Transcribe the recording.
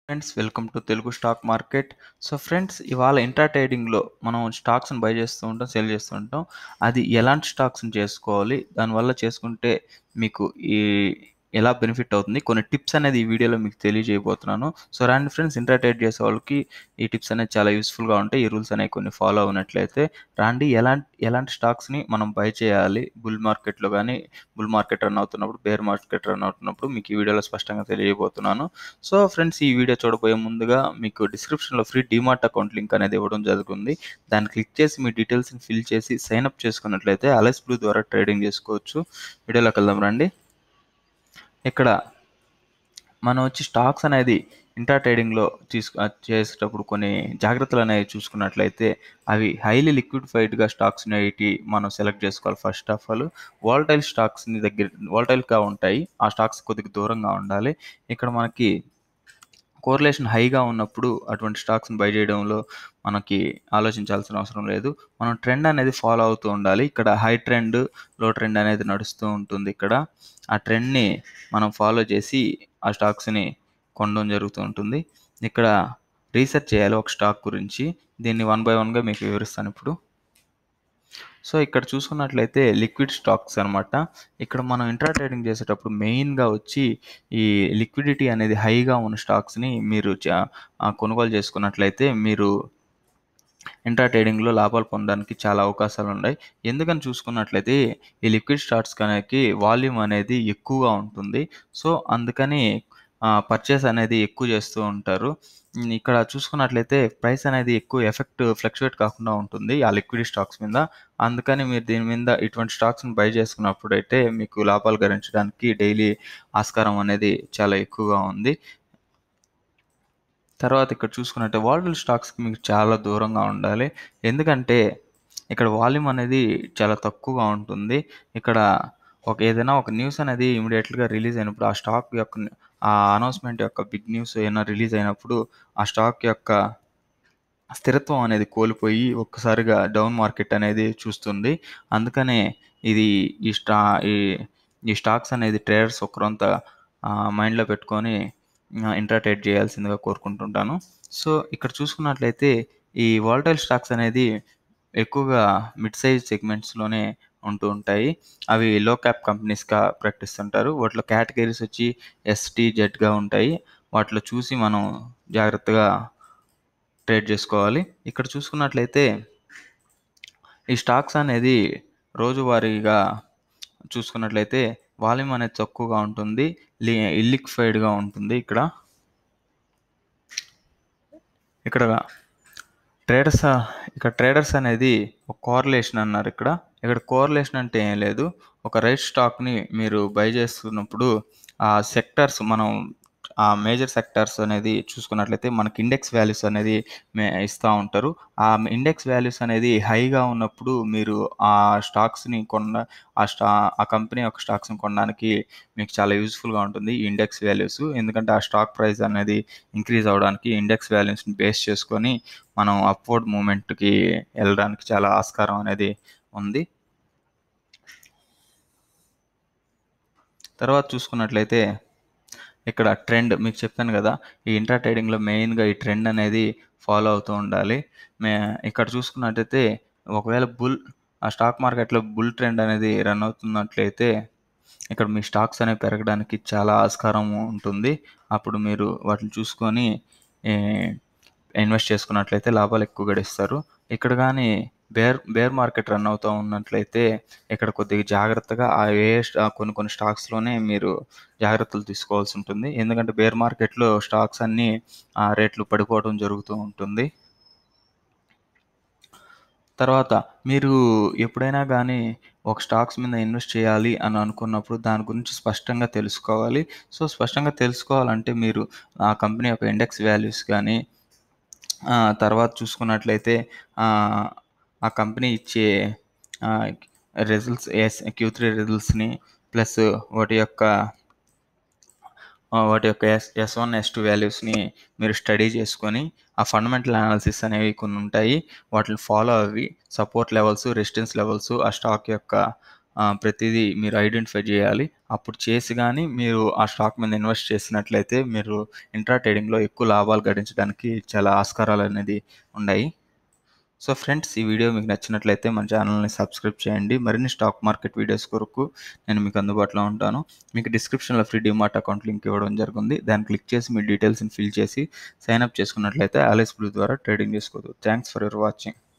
Friends welcome to Telugu stock market so friends ఇవాళ intra ట్రేడింగ్లో మనం స్టాక్స్ని బై చేస్తూ ఉంటాం సెల్ చేస్తూ ఉంటాం అది ఎలాంటి స్టాక్స్ని చేసుకోవాలి దానివల్ల చేసుకుంటే మీకు ఈ ఎలా బెనిఫిట్ అవుతుంది కొన్ని టిప్స్ అనేది ఈ వీడియోలో మీకు తెలియజేయబోతున్నాను సో రండి ఫ్రెండ్స్ ఇంట్రా ట్రేడ్ చేసే వాళ్ళకి ఈ టిప్స్ అనేది చాలా యూస్ఫుల్గా ఉంటాయి ఈ రూల్స్ అనేవి కొన్ని ఫాలో అవునట్లయితే రాండి ఎలాంటి ఎలాంటి స్టాక్స్ని మనం బై చేయాలి బుల్ మార్కెట్లో కానీ బుల్ మార్కెట్ రన్ అవుతున్నప్పుడు బేర్ మార్కెట్ రన్ అవుతున్నప్పుడు మీకు ఈ వీడియోలో స్పష్టంగా తెలియజేయబోతున్నాను సో ఫ్రెండ్స్ ఈ వీడియో చూడబోయే ముందుగా మీకు డిస్క్రిప్షన్లో ఫ్రీ డిమార్ట్ అకౌంట్ లింక్ అనేది ఇవ్వడం జరుగుతుంది దాన్ని క్లిక్ చేసి మీ డీటెయిల్స్ని ఫిల్ చేసి సైన్ అప్ చేసుకున్నట్లయితే అలెస్ బ్లూ ద్వారా ట్రేడింగ్ చేసుకోవచ్చు వీడియోలోకి వెళ్దాం రండి ఇక్కడ మనం వచ్చి స్టాక్స్ అనేది ఇంటా ట్రేడింగ్లో తీసుకు చేసేటప్పుడు కొన్ని జాగ్రత్తలు అనేవి చూసుకున్నట్లయితే అవి హైలీ లిక్విడ్ఫైడ్గా స్టాక్స్ అనేవి మనం సెలెక్ట్ చేసుకోవాలి ఫస్ట్ ఆఫ్ ఆల్ వాల్టైల్ స్టాక్స్ని దగ్గర వాల్టైల్గా ఉంటాయి ఆ స్టాక్స్ కొద్దిగా దూరంగా ఉండాలి ఇక్కడ మనకి కోరిలేషన్ హైగా ఉన్నప్పుడు అటువంటి స్టాక్స్ని బై చేయడంలో మనకి ఆలోచించాల్సిన అవసరం లేదు మనం ట్రెండ్ అనేది ఫాలో అవుతూ ఉండాలి ఇక్కడ హై ట్రెండ్ లో ట్రెండ్ అనేది నడుస్తూ ఉంటుంది ఇక్కడ ఆ ట్రెండ్ని మనం ఫాలో చేసి ఆ స్టాక్స్ని కొనడం జరుగుతూ ఉంటుంది ఇక్కడ రీసెర్చ్ చేయాలి ఒక స్టాక్ గురించి దీన్ని వన్ బై వన్గా మీకు వివరిస్తాను ఇప్పుడు సో ఇక్కడ చూసుకున్నట్లయితే లిక్విడ్ స్టాక్స్ అనమాట ఇక్కడ మనం ఇంట్రా ట్రేడింగ్ చేసేటప్పుడు మెయిన్గా వచ్చి ఈ లిక్విడిటీ అనేది హైగా ఉన్న స్టాక్స్ని మీరు కొనుగోలు చేసుకున్నట్లయితే మీరు ఇంట్రా ట్రేడింగ్లో లాభాలు పొందడానికి చాలా అవకాశాలు ఉన్నాయి ఎందుకని చూసుకున్నట్లయితే ఈ లిక్విడ్ స్టాక్స్ కనుక వాల్యూమ్ అనేది ఎక్కువగా ఉంటుంది సో అందుకని పర్చేస్ అనేది ఎక్కువ చేస్తూ ఉంటారు ఇక్కడ చూసుకున్నట్లయితే ప్రైస్ అనేది ఎక్కువ ఎఫెక్ట్ ఫ్లక్చువేట్ కాకుండా ఉంటుంది ఆ లిక్విడ్ స్టాక్స్ మీద అందుకని మీరు దీని మీద ఇటువంటి స్టాక్స్ని బై చేసుకున్నప్పుడు అయితే మీకు లాభాలు గరించడానికి డైలీ ఆస్కారం అనేది చాలా ఎక్కువగా ఉంది తర్వాత ఇక్కడ చూసుకున్నట్టే వాల్టల్ స్టాక్స్కి మీకు చాలా దూరంగా ఉండాలి ఎందుకంటే ఇక్కడ వాల్యూమ్ అనేది చాలా తక్కువగా ఉంటుంది ఇక్కడ ఒక ఏదైనా ఒక న్యూస్ అనేది ఇమీడియట్గా రిలీజ్ అయినప్పుడు ఆ స్టాక్ యొక్క ఆ అనౌన్స్మెంట్ యొక్క బిగ్ న్యూస్ ఏమైనా రిలీజ్ అయినప్పుడు ఆ స్టాక్ యొక్క స్థిరత్వం అనేది కోల్పోయి ఒక్కసారిగా డౌన్ మార్కెట్ అనేది చూస్తుంది అందుకనే ఇది ఈ స్టా ఈ ఈ స్టాక్స్ అనేది ట్రేడర్స్ ఒకరంతా మైండ్లో పెట్టుకొని ఇంట్రాటేట్ చేయాల్సిందిగా కోరుకుంటుంటాను సో ఇక్కడ చూసుకున్నట్లయితే ఈ వాల్టైల్ స్టాక్స్ అనేది ఎక్కువగా మిడ్ సైజ్ సెగ్మెంట్స్లోనే ఉంటూ ఉంటాయి అవి లో క్యాప్ కంపెనీస్గా ప్రకటిస్తుంటారు వాటిలో కేటగిరీస్ వచ్చి ఎస్టీ జెడ్గా ఉంటాయి వాటిలో చూసి మనం జాగ్రత్తగా ట్రేడ్ చేసుకోవాలి ఇక్కడ చూసుకున్నట్లయితే ఈ స్టాక్స్ అనేది రోజువారీగా చూసుకున్నట్లయితే వాల్యూమ్ అనేది తక్కువగా ఉంటుంది ఇల్లిక్ఫైడ్గా ఉంటుంది ఇక్కడ ఇక్కడ ట్రేడర్స్ ఇక్కడ ట్రేడర్స్ అనేది ఒక కోర్లేషన్ అన్నారు ఇక్కడ ఇక్కడ కోర్లేషన్ అంటే ఏం లేదు ఒక రైట్ స్టాక్ని మీరు బై చేస్తున్నప్పుడు ఆ సెక్టర్స్ మనం ఆ మేజర్ సెక్టర్స్ అనేది చూసుకున్నట్లయితే మనకి ఇండెక్స్ వాల్యూస్ అనేది మే ఇస్తూ ఉంటారు ఆ ఇండెక్స్ వాల్యూస్ అనేది హైగా ఉన్నప్పుడు మీరు ఆ స్టాక్స్ని కొన్న ఆ స్టా ఆ కంపెనీ యొక్క స్టాక్స్ని కొనడానికి మీకు చాలా యూస్ఫుల్గా ఉంటుంది ఈ ఇండెక్స్ వాల్యూస్ ఎందుకంటే ఆ స్టాక్ ప్రైస్ అనేది ఇంక్రీజ్ అవ్వడానికి ఇండెక్స్ వాల్యూస్ని బేస్ చేసుకొని మనం అప్వర్డ్ మూమెంట్కి వెళ్ళడానికి చాలా ఆస్కారం అనేది ఉంది తర్వాత చూసుకున్నట్లయితే ఇక్కడ ట్రెండ్ మీకు చెప్పాను కదా ఈ ఇంట్రా ట్రేడింగ్లో మెయిన్గా ఈ ట్రెండ్ అనేది ఫాలో అవుతూ ఉండాలి మే ఇక్కడ చూసుకున్నట్లయితే ఒకవేళ బుల్ ఆ స్టాక్ మార్కెట్లో బుల్ ట్రెండ్ అనేది రన్ అవుతున్నట్లయితే ఇక్కడ మీ స్టాక్స్ అనేవి పెరగడానికి చాలా ఆస్కారం ఉంటుంది అప్పుడు మీరు వాటిని చూసుకొని ఇన్వెస్ట్ చేసుకున్నట్లయితే లాభాలు ఎక్కువ గడిస్తారు ఇక్కడ కానీ బేర్ బేర్ మార్కెట్ రన్ అవుతూ ఉన్నట్లయితే ఇక్కడ కొద్దిగా జాగ్రత్తగా ఆ ఏ కొన్ని కొన్ని స్టాక్స్లోనే మీరు జాగ్రత్తలు తీసుకోవాల్సి ఉంటుంది ఎందుకంటే బేర్ మార్కెట్లో స్టాక్స్ అన్నీ ఆ రేట్లు పడిపోవడం జరుగుతూ ఉంటుంది తర్వాత మీరు ఎప్పుడైనా కానీ ఒక స్టాక్స్ మీద ఇన్వెస్ట్ చేయాలి అని అనుకున్నప్పుడు దాని గురించి స్పష్టంగా తెలుసుకోవాలి సో స్పష్టంగా తెలుసుకోవాలంటే మీరు ఆ కంపెనీ యొక్క ఇండెక్స్ వాల్యూస్ కానీ తర్వాత చూసుకున్నట్లయితే ఆ కంపెనీ ఇచ్చే రిజల్ట్స్ ఎస్ క్యూ త్రీ రిజల్ట్స్ని ప్లస్ వాటి యొక్క వాటి యొక్క S S one S two వాల్యూస్ని మీరు స్టడీ చేసుకొని ఆ ఫండమెంటల్ అనాలిసిస్ అనేవి కొన్ని ఉంటాయి వాటిని ఫాలో అవి సపోర్ట్ లెవెల్స్ రెసిస్టెన్స్ లెవెల్స్ ఆ స్టాక్ యొక్క ఆహ్, ప్రతీదీ మీరు ఐడెంటిఫై జేయాలి. అప్పుడు చేసి గాని మీరు ఆ స్టాక్ మీద ఇన్వెస్ట్ చేసినట్లయితే మీరు ఇంట్రా ట్రేడింగ్‌లో ఎక్కువ లాభాలు గడించడానికి చాలా ఆస్కారాలనేది ఉన్నాయి. సో ఫ్రెండ్స్ ఈ వీడియో మీకు నచ్చినట్లయితే మన ఛానల్‌ని సబ్స్క్రైబ్ చేయండి. మరిన్ని స్టాక్ మార్కెట్ వీడియోస్ కొరకు నేను మీకు అందుబాటులో ఉంటాను. మీకు డిస్క్రిప్షన్‌లో ఫ్రీ డీమాట్ అకౌంట్ లింక్ ఇవ్వడం జరిగింది. దాన్ని క్లిక్ చేసి మీ డీటెయిల్స్‌ని ఫిల్ చేసి సైన్ అప్ చేసుకున్నట్లయితే ఆలిస్ బ్లూ ద్వారా ట్రేడింగ్ చేసుకోవచ్చు. Thanks for your watching.